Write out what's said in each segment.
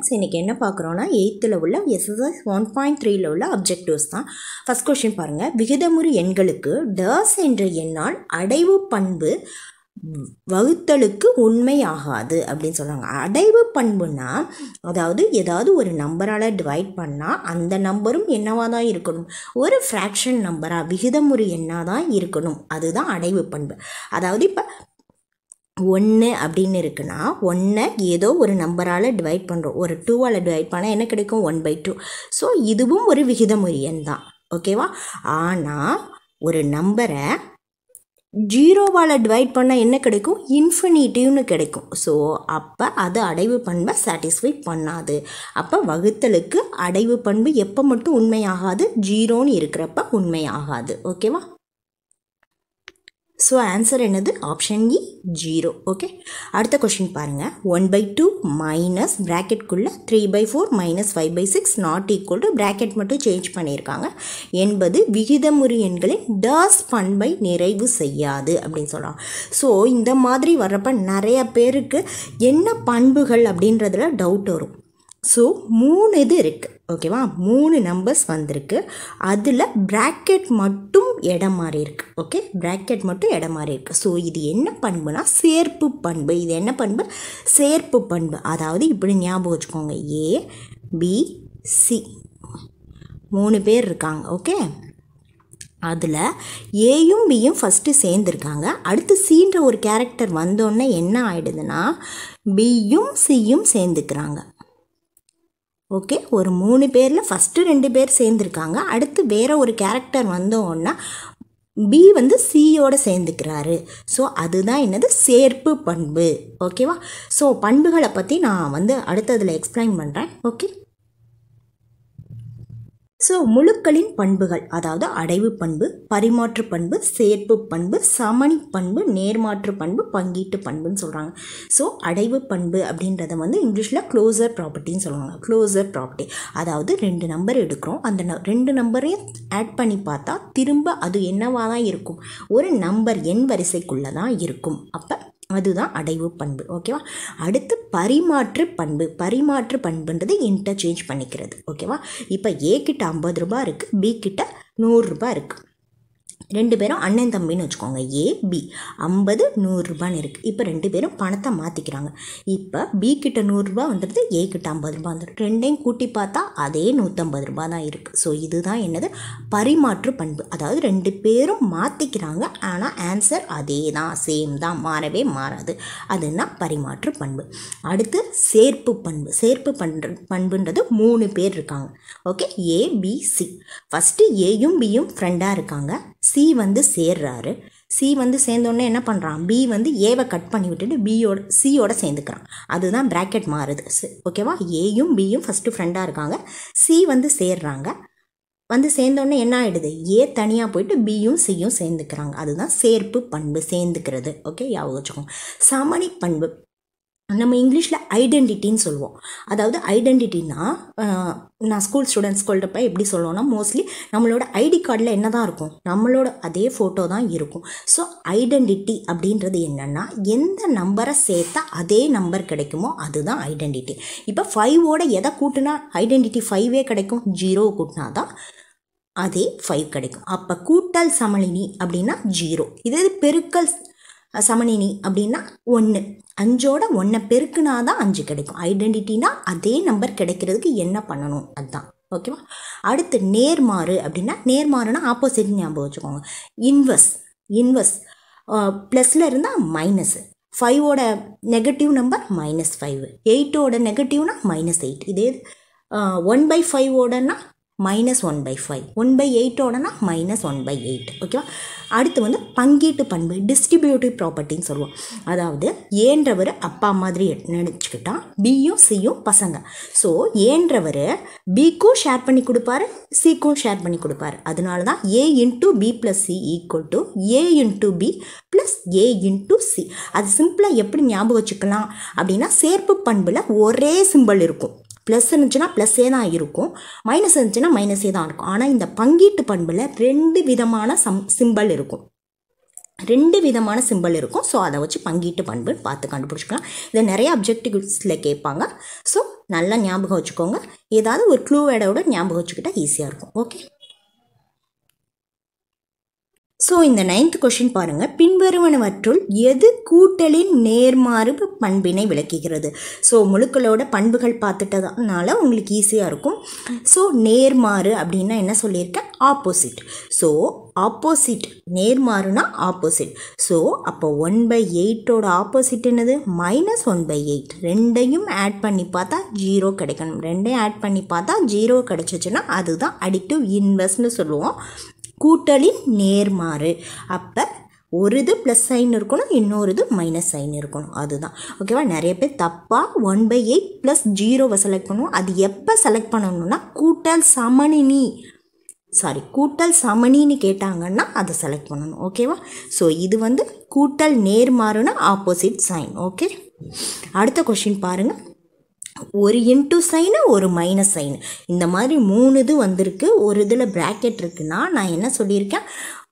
students இன்றைக்கி என்ன பார்க்குறோன்னா எயித்தில் உள்ள எஸ்எஸ்எஸ் ஒன் பாயிண்ட் த்ரீல உள்ள அப்ஜெக்டிவ்ஸ் தான் ஃபஸ்ட் கொஷின் பாருங்கள் விகிதமுறு எண்களுக்கு டர்ஸ் என்ற எண்ணால் அடைவு பண்பு வகுத்தலுக்கு உண்மையாகாது அப்படின்னு சொல்கிறாங்க அடைவு பண்புனா அதாவது ஏதாவது ஒரு நம்பரால் டிவைட் பண்ணால் அந்த நம்பரும் என்னவாக தான் இருக்கணும் ஒரு ஃப்ராக்ஷன் நம்பராக விகிதமுறு எண்ணாக தான் இருக்கணும் அதுதான் அடைவு பண்பு அதாவது இப்போ ஒன்று அப்படின்னு இருக்குன்னா ஒன்றை ஏதோ ஒரு நம்பரால் டிவைட் பண்ணுறோம் ஒரு டூவால் டிவைட் பண்ணால் என்ன கிடைக்கும் ஒன் பை டூ ஸோ இதுவும் ஒரு விகிதமுறு எண் தான் ஓகேவா ஆனால் ஒரு நம்பரை ஜீரோவால் டிவைட் பண்ணால் என்ன கிடைக்கும் இன்ஃபினிட்டிவ்னு கிடைக்கும் ஸோ அப்போ அது அடைவு பண்பை சாட்டிஸ்ஃபை பண்ணாது அப்போ வகுத்தலுக்கு அடைவு பண்பு எப்போ மட்டும் உண்மையாகாது ஜீரோன்னு இருக்கிறப்ப உண்மையாகாது ஓகேவா ஸோ ஆன்சர் என்னது ஆப்ஷன் இ ஜீரோ ஓகே அடுத்த கொஷின் பாருங்கள் ஒன் பை டூ மைனஸ் ப்ராக்கெட்குள்ளே three by four minus five by six not equal to bracket மட்டும் சேஞ்ச் பண்ணியிருக்காங்க என்பது விகிதமுறு எண்களின் டர்ஸ் பண்பை நிறைவு செய்யாது அப்படின்னு சொல்கிறாங்க ஸோ இந்த மாதிரி வர்றப்ப நிறைய பேருக்கு என்ன பண்புகள் அப்படின்றதுல டவுட் வரும் ஸோ மூணு இது இருக்குது ஓகேவா மூணு நம்பர்ஸ் வந்திருக்கு அதில் ப்ராக்கெட் மட்டும் இடம் மாறி இருக்கு ஓகே ப்ராக்கெட் மட்டும் இடம் மாறி இருக்கு ஸோ இது என்ன பண்புனா சேர்ப்பு பண்பு இது என்ன பண்பு சேர்ப்பு பண்பு அதாவது இப்படி ஞாபகம் வச்சுக்கோங்க ஏ பி சி மூணு பேர் இருக்காங்க ஓகே அதில் ஏயும் பியும் ஃபஸ்ட்டு சேர்ந்துருக்காங்க அடுத்து சீன்ற ஒரு கேரக்டர் வந்தோடனே என்ன ஆயிடுதுன்னா பியும் சியும் சேர்ந்துக்கிறாங்க ஓகே ஒரு மூணு பேரில் ஃபஸ்ட்டு ரெண்டு பேர் சேர்ந்துருக்காங்க அடுத்து வேறு ஒரு கேரக்டர் வந்தோன்னா பி வந்து சியோட சேர்ந்துக்கிறாரு ஸோ அதுதான் என்னது சேர்ப்பு பண்பு ஓகேவா ஸோ பண்புகளை பற்றி நான் வந்து அடுத்ததில் எக்ஸ்பிளைன் பண்ணுறேன் ஓகே ஸோ முழுக்களின் பண்புகள் அதாவது அடைவு பண்பு பரிமாற்று பண்பு சேர்ப்பு பண்பு சமணி பண்பு நேர்மாற்று பண்பு பங்கீட்டு பண்புன்னு சொல்கிறாங்க ஸோ அடைவு பண்பு அப்படின்றத வந்து இங்கிலீஷில் க்ளோசர் ப்ராப்பர்ட்டின்னு சொல்லுவாங்க க்ளோசர் ப்ராப்பர்ட்டி அதாவது ரெண்டு நம்பர் எடுக்கிறோம் அந்த ந ரெண்டு நம்பரையும் ஆட் பண்ணி பார்த்தா திரும்ப அது என்னவாக தான் இருக்கும் ஒரு நம்பர் எண் வரிசைக்குள்ளே தான் இருக்கும் அப்போ அதுதான் அடைவு பண்பு ஓகேவா அடுத்து பரிமாற்று பண்பு பரிமாற்று பண்புன்றது இன்டர்சேஞ்ச் பண்ணிக்கிறது ஓகேவா இப்போ ஏ கிட்ட ஐம்பது ரூபா இருக்குது பி கிட்ட நூறுரூபா இருக்குது ரெண்டு பேரும் அண்ணன் தம்பின்னு வச்சுக்கோங்க ஏ பி ஐம்பது நூறுரூபான்னு இருக்குது இப்போ ரெண்டு பேரும் பணத்தை மாற்றிக்கிறாங்க இப்போ பி கிட்ட நூறுரூபா வந்துடுது ஏ கிட்ட ஐம்பது ரூபா வந்துடுது ரெண்டையும் கூட்டி பார்த்தா அதே நூற்றம்பது ரூபா தான் இருக்குது ஸோ இதுதான் என்னது பரிமாற்று பண்பு அதாவது ரெண்டு பேரும் மாற்றிக்கிறாங்க ஆனால் ஆன்சர் அதே தான் சேம் தான் மாறவே மாறாது அதுதான் பரிமாற்று பண்பு அடுத்து சேர்ப்பு பண்பு சேர்ப்பு பண்பு பண்புன்றது மூணு பேர் இருக்காங்க okay A B C first ஏயும் பியும் ஃப்ரெண்டாக இருக்காங்க சி வந்து சேர்றாரு சி வந்து சேர்ந்தோடனே என்ன பண்ணுறான் பி வந்து ஏவை கட் பண்ணி விட்டுட்டு பியோட சியோட சேர்ந்துக்கிறான் அதுதான் ப்ராக்கெட் மாறுது ஓகேவா ஏயும் பியும் ஃபஸ்ட்டு ஃப்ரெண்டாக இருக்காங்க சி வந்து சேர்றாங்க வந்து சேர்ந்தோடனே என்ன ஆகிடுது ஏ தனியாக போயிட்டு பியும் சியும் சேர்ந்துக்கிறாங்க அதுதான் சேர்ப்பு பண்பு சேர்ந்துக்கிறது ஓகே ஞாபகம் வச்சுக்கோங்க சமணி பண்பு நம்ம இங்கிலீஷில் ஐடென்டிட்டின்னு சொல்லுவோம் அதாவது ஐடென்டிட்டின்னா நான் ஸ்கூல் ஸ்டூடெண்ட்ஸ் சொல்கிறப்ப எப்படி சொல்லுவோம்னா மோஸ்ட்லி நம்மளோட ஐடி கார்டில் என்ன தான் இருக்கும் நம்மளோட அதே ஃபோட்டோ தான் இருக்கும் ஸோ ஐடென்டிட்டி அப்படின்றது என்னென்னா எந்த நம்பரை சேர்த்தா அதே நம்பர் கிடைக்குமோ அதுதான் ஐடென்டிட்டி இப்போ ஃபைவோட எதை கூட்டினா ஐடென்டிட்டி ஃபைவே கிடைக்கும் ஜீரோ கூட்டினா தான் அதே ஃபைவ் கிடைக்கும் அப்போ கூட்டல் சமளினி அப்படின்னா ஜீரோ இது பெருக்கல் சமணினி அப்படின்னா ஒன்று அஞ்சோட ஒன்றை பெருக்குனா தான் அஞ்சு கிடைக்கும் ஐடென்டிட்டினா அதே நம்பர் கிடைக்கிறதுக்கு என்ன பண்ணணும் அதுதான் ஓகேவா அடுத்து நேர்மாறு அப்படின்னா நேர்மாறுனா ஆப்போசிட் ஞாபகம் வச்சுக்கோங்க இன்வெஸ் இன்வெஸ் ப்ளஸில் இருந்தால் மைனஸு ஃபைவோட நெகட்டிவ் நம்பர் மைனஸ் ஃபைவ் எயிட்டோட நெகட்டிவ்னா மைனஸ் எயிட் இதே ஒன் பை ஃபைவோடனா minus one by five one by எயிட்டோடனா மைனஸ் ஒன் பை எயிட் ஓகேவா அடுத்து வந்து பங்கீட்டு பண்பு டிஸ்ட்ரிபியூட்டிவ் ப்ராப்பர்ட்டின்னு சொல்லுவோம் அதாவது ஏன்றவர் அப்பா மாதிரி நினச்சிக்கிட்டா பியும் சியும் பசங்க ஸோ ஏன்றவர் பிக்கும் ஷேர் பண்ணி கொடுப்பாரு சிக்கும் ஷேர் பண்ணி கொடுப்பாரு அதனால தான் A into B plus C equal to A into B plus A into C அது சிம்பிளாக எப்படி ஞாபகம் வச்சுக்கலாம் அப்படின்னா சேர்ப்பு பண்பில் ஒரே சிம்பிள் இருக்கும் ப்ளஸ் இருந்துச்சுன்னா ப்ளஸ்ஸே தான் இருக்கும் மைனஸ் இருந்துச்சுன்னா மைனஸே தான் இருக்கும் ஆனால் இந்த பங்கீட்டு பண்பில் ரெண்டு விதமான சம் சிம்பிள் இருக்கும் ரெண்டு விதமான சிம்பிள் இருக்கும் ஸோ அதை வச்சு பங்கீட்டு பண்பு பார்த்து கண்டுபிடிச்சிக்கலாம் இதை நிறைய அப்ஜெக்டிவ்ஸில் கேட்பாங்க ஸோ நல்லா ஞாபகம் வச்சுக்கோங்க ஏதாவது ஒரு க்ளூ வேர்டோட ஞாபகம் வச்சுக்கிட்டா ஈஸியாக இருக்கும் ஓகே ஸோ இந்த நைன்த் கொஷின் பாருங்க பின்வருவனவற்றுள் எது கூட்டலின் நேர்மாறு பண்பினை விளக்குகிறது ஸோ முழுக்களோட பண்புகள் பார்த்துட்டதுனால உங்களுக்கு ஈஸியாக இருக்கும் ஸோ நேர்மாறு அப்படின்னா என்ன சொல்லியிருக்கேன் ஆப்போசிட் ஸோ ஆப்போசிட் நேர்மாறுனா ஆப்போசிட் ஸோ அப்போ ஒன் பை எயிட்டோட ஆப்போசிட் என்னது மைனஸ் ஒன் பை எயிட் ரெண்டையும் ஆட் பண்ணி பார்த்தா ஜீரோ கிடைக்கணும் ரெண்டையும் ஆட் பண்ணி பார்த்தா ஜீரோ கிடைச்சிச்சுன்னா அதுதான் அடிக்டிவ் இன்வெஸ்ட்னு சொல்லுவோம் கூட்டலின் நேர்மாறு அப்போ ஒரு இது ப்ளஸ் சைன் இருக்கணும் இன்னொரு இது மைனஸ் சைன் இருக்கணும் அதுதான் ஓகேவா நிறைய பேர் தப்பாக ஒன் பை எயிட் ப்ளஸ் ஜீரோவை செலக்ட் பண்ணுவோம் அது எப்போ செலக்ட் பண்ணணும்னா கூட்டல் சமணினி சாரி கூட்டல் சமணின்னு கேட்டாங்கன்னா அதை செலக்ட் பண்ணணும் ஓகேவா ஸோ இது வந்து கூட்டல் நேர்மாறுனா ஆப்போசிட் சைன் ஓகே அடுத்த கொஷின் பாருங்கள் ஒரு இன்ட்டு சைனு ஒரு மைனஸ் சைனு இந்த மாதிரி மூணு இது வந்திருக்கு ஒரு இதில் ப்ராக்கெட் இருக்குன்னா நான் என்ன சொல்லியிருக்கேன்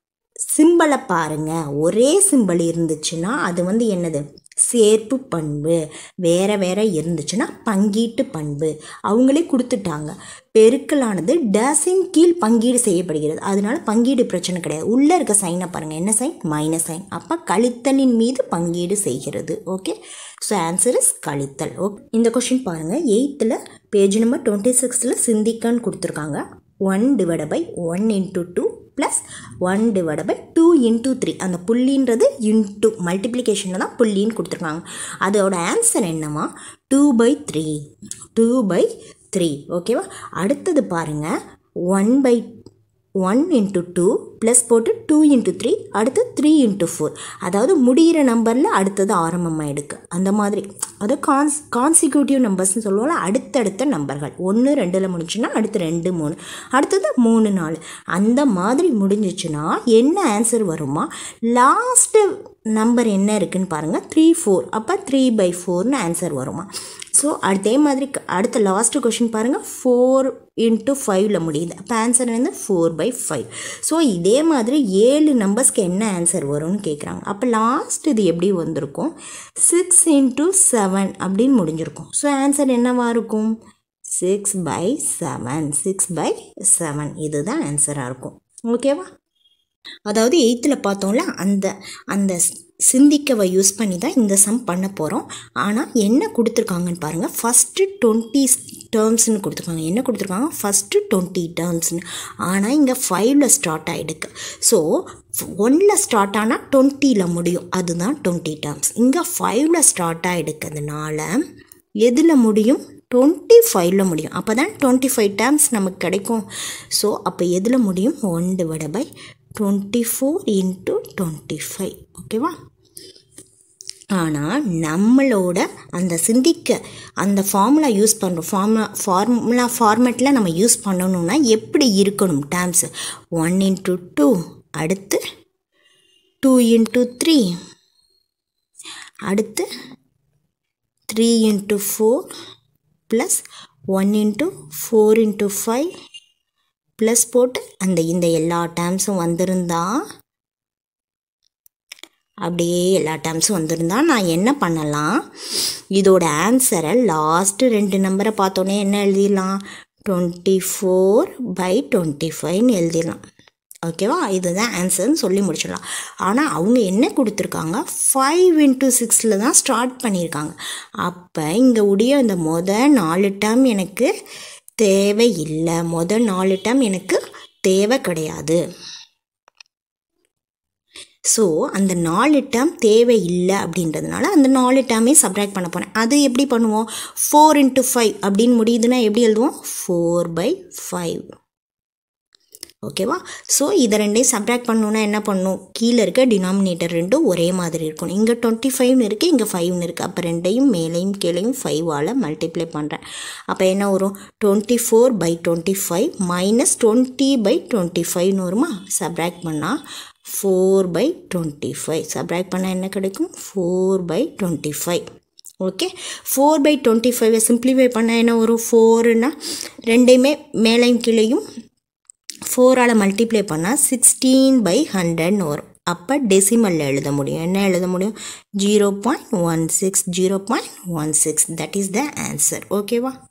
சிம்பிளை பாருங்க ஒரே சிம்பிள் இருந்துச்சுன்னா அது வந்து என்னது சேர்ப்பு பண்பு வேற வேற இருந்துச்சுன்னா பங்கீட்டு பண்பு அவங்களே கொடுத்துட்டாங்க பெருக்கலானது டேஸின் கீழ் பங்கீடு செய்யப்படுகிறது அதனால பங்கீடு பிரச்சனை கிடையாது உள்ளே இருக்க சைனை பாருங்கள் என்ன சைன் மைனஸ் சைன் அப்போ கழித்தலின் மீது பங்கீடு செய்கிறது ஓகே ஸோ ஆன்சர் இஸ் கழித்தல் ஓகே இந்த கொஷின் பாருங்கள் எயித்தில் பேஜ் நம்பர் டுவெண்ட்டி சிக்ஸில் சிந்திக்கன்னு கொடுத்துருக்காங்க one divide by one into two plus one divide by two into three அந்த புள்ளின்றது இன்ட்டு மல்டிப்ளிகேஷனில் தான் புள்ளின்னு கொடுத்துருக்காங்க அதோட ஆன்சர் என்னமா two by three two by three ஓகேவா அடுத்தது பாருங்கள் one by one into two plus போட்டு டூ இன்ட்டு த்ரீ அடுத்து த்ரீ இன்ட்டு ஃபோர் அதாவது முடிகிற நம்பரில் அடுத்தது ஆரம்பமாக எடுக்கு அந்த மாதிரி அது கான்ஸ் கான்சிக்யூட்டிவ் நம்பர்ஸ்னு சொல்லுவோம்ல அடுத்தடுத்த நம்பர்கள் ஒன்று ரெண்டில் முடிஞ்சுன்னா அடுத்து ரெண்டு மூணு அடுத்தது மூணு நாலு அந்த மாதிரி முடிஞ்சிச்சுன்னா என்ன ஆன்சர் வருமா லாஸ்ட்டு நம்பர் என்ன இருக்குன்னு பாருங்கள் த்ரீ ஃபோர் அப்போ த்ரீ பை ஃபோர்னு ஆன்சர் வருமா ஸோ அதே மாதிரி க- அடுத்த லாஸ்ட்டு கொஷின் பாருங்கள் ஃபோர் இன்ட்டு ஃபைவ்ல முடியுது அப்போ ஆன்சர் வந்து ஃபோர் பை ஃபைவ் ஸோ இதே மாதிரி ஏழு நம்பர்ஸ்க்கு என்ன ஆன்சர் வரும்னு கேட்குறாங்க அப்போ லாஸ்ட் இது எப்படி வந்திருக்கும் சிக்ஸ் இன்ட்டு செவன் அப்படின்னு முடிஞ்சிருக்கும் ஸோ ஆன்சர் என்னவா இருக்கும் six by seven six by seven இதுதான் ஆன்சராக இருக்கும் ஓகேவா அதாவது எயித்தில் பார்த்தோம்ல அந்த அந்த ஸ்- சிந்திக்கவை யூஸ் பண்ணி தான் இந்த சம் பண்ண போகிறோம் ஆனால் என்ன கொடுத்துருக்காங்கன்னு பாருங்கள் ஃபஸ்ட்டு டுவெண்ட்டி டேர்ம்ஸ்னு கொடுத்துருக்காங்க என்ன கொடுத்துருக்காங்க ஃபஸ்ட்டு டுவெண்ட்டி டேர்ம்ஸ்னு ஆனால் இங்கே ஃபைவ்ல ஸ்டார்ட் ஆகிடுக்கு ஸோ ஒன்னில் ஸ்டார்ட் ஆனால் டுவெண்ட்டியில் முடியும் அதுதான் டுவெண்ட்டி டேர்ம்ஸ் இங்கே ஃபைவ்ல ஸ்டார்ட் ஆகிடுக்கிறதுனால எதில் முடியும் டுவெண்ட்டி ஃபைவ்ல முடியும் அப்போ தான் டுவெண்ட்டி ஃபைவ் டேர்ம்ஸ் நமக்கு கிடைக்கும் ஸோ அப்போ எதில் முடியும் one divide by twenty four into twenty five ஓகேவா ஆனால் நம்மளோட அந்த சிந்திக்க அந்த ஃபார்முலா யூஸ் பண்ணுறோம் ஃபார்முலா ஃபார்முலா ஃபார்மேட்டில் நம்ம யூஸ் பண்ணணும்னா எப்படி இருக்கணும் டேர்ம்ஸ் ஒன் இன்ட்டு டூ அடுத்து டூ இன்ட்டு த்ரீ அடுத்து three into four plus one into four into five plus போட்டு அந்த இந்த எல்லா டேர்ம்ஸும் வந்திருந்தா அப்படியே எல்லா டேர்ம்ஸும் வந்திருந்தா நான் என்ன பண்ணலாம் இதோட ஆன்சரை லாஸ்ட்டு ரெண்டு நம்பரை பார்த்தோன்னே என்ன எழுதிடலாம் டுவெண்ட்டி ஃபோர் பை டுவெண்ட்டி ஃபைவ்னு எழுதிடலாம் ஓகேவா இதுதான் ஆன்சர்னு சொல்லி முடிச்சிடலாம் ஆனால் அவங்க என்ன கொடுத்துருக்காங்க ஃபைவ் இன்ட்டு சிக்ஸில் தான் ஸ்டார்ட் பண்ணியிருக்காங்க அப்போ இங்கே உடைய இந்த மொதல் நாலு டேர்ம் எனக்கு தேவையில்லை மொதல் நாலு டேர்ம் எனக்கு தேவை கிடையாது ஸோ அந்த நாலு டேர்ம் தேவையில்லை அப்படின்றதுனால அந்த நாலு டேர்மே சப்ராக்ட் பண்ண போகிறேன் அது எப்படி பண்ணுவோம் ஃபோர் இன்ட்டு ஃபைவ் அப்படின்னு முடியுதுன்னா எப்படி எழுதுவோம் ஃபோர் பை ஃபைவ் ஓகேவா ஸோ இதை ரெண்டையும் சப்ராக்ட் பண்ணணுன்னா என்ன பண்ணணும் கீழே இருக்க டினாமினேட்டர் ரெண்டும் ஒரே மாதிரி இருக்கணும் இங்கே டுவெண்ட்டி ஃபைவ்னு இருக்குது இங்கே ஃபைவ்னு இருக்குது அப்போ ரெண்டையும் மேலேயும் கீழேயும் ஃபைவால் மல்டிப்ளை பண்ணுறேன் அப்போ என்ன வரும் twenty four by twenty five minus twenty by twenty ஃபைவ்னு வருமா சப்ராக்ட் பண்ணால் four by twenty five subtract பண்ணால் என்ன கிடைக்கும் four by twenty five okay four by twenty ஃபைவை சிம்ப்ளிஃபை பண்ணால் என்ன வரும் ஃபோருன்னா ரெண்டையுமே மேலையும் கீழேயும் ஃபோரால் மல்டிப்ளை பண்ணால் சிக்ஸ்டீன் பை ஹண்ட்ரட்னு வரும் அப்போ டெசிமலில் எழுத முடியும் என்ன எழுத முடியும் zero point one six zero point one six that is the answer ஓகேவா